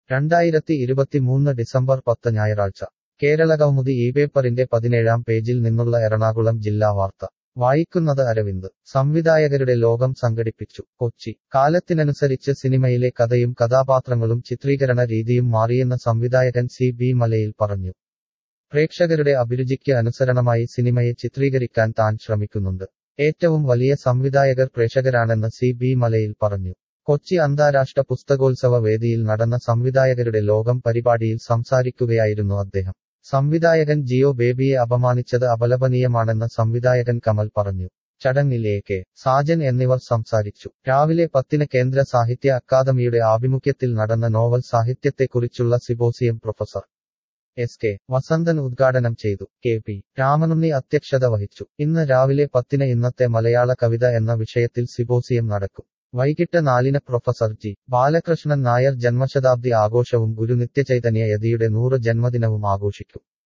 രണ്ടായിരത്തി ഇരുപത്തിമൂന്ന് ഡിസംബർ പത്ത് ഞായറാഴ്ച കേരളകൗമുദി ഈ പേപ്പറിന്റെ പതിനേഴാം പേജിൽ നിന്നുള്ള എറണാകുളം ജില്ലാ വാർത്ത വായിക്കുന്നത് അരവിന്ദ് സംവിധായകരുടെ ലോകം സംഘടിപ്പിച്ചു കൊച്ചി കാലത്തിനനുസരിച്ച് സിനിമയിലെ കഥയും കഥാപാത്രങ്ങളും ചിത്രീകരണ രീതിയും മാറിയെന്ന് സംവിധായകൻ സി ബി മലയിൽ പറഞ്ഞു പ്രേക്ഷകരുടെ അഭിരുചിക്ക് അനുസരണമായി സിനിമയെ ചിത്രീകരിക്കാൻ താൻ ശ്രമിക്കുന്നുണ്ട് ഏറ്റവും വലിയ സംവിധായകർ പ്രേക്ഷകരാണെന്ന് സി ബി മലയിൽ പറഞ്ഞു കൊച്ചി അന്താരാഷ്ട്ര പുസ്തകോത്സവ വേദിയിൽ നടന്ന സംവിധായകരുടെ ലോകം പരിപാടിയിൽ സംസാരിക്കുകയായിരുന്നു അദ്ദേഹം സംവിധായകൻ ജിയോ ബേബിയെ അപമാനിച്ചത് അപലപനീയമാണെന്ന് സംവിധായകൻ കമൽ പറഞ്ഞു ചടങ്ങിൽ എ കെ സാജൻ എന്നിവർ സംസാരിച്ചു രാവിലെ പത്തിന് കേന്ദ്ര സാഹിത്യ അക്കാദമിയുടെ ആഭിമുഖ്യത്തിൽ നടന്ന നോവൽ സാഹിത്യത്തെക്കുറിച്ചുള്ള symposium professor S K Vasanthan ഉദ്ഘാടനം ചെയ്തു കെ പി രാമനുണ്ണി അധ്യക്ഷത വഹിച്ചു ഇന്ന് രാവിലെ പത്തിന് ഇന്നത്തെ മലയാള കവിത എന്ന വിഷയത്തിൽ സിബോസിയം നടക്കും വൈകിട്ട് നാലിന് പ്രൊഫസർ ജി ബാലകൃഷ്ണൻ നായർ ജന്മശതാബ്ദി ആഘോഷവും ഗുരു നിത്യചൈതന്യ യതിയുടെ നൂറ് ജന്മദിനവും ആഘോഷിക്കും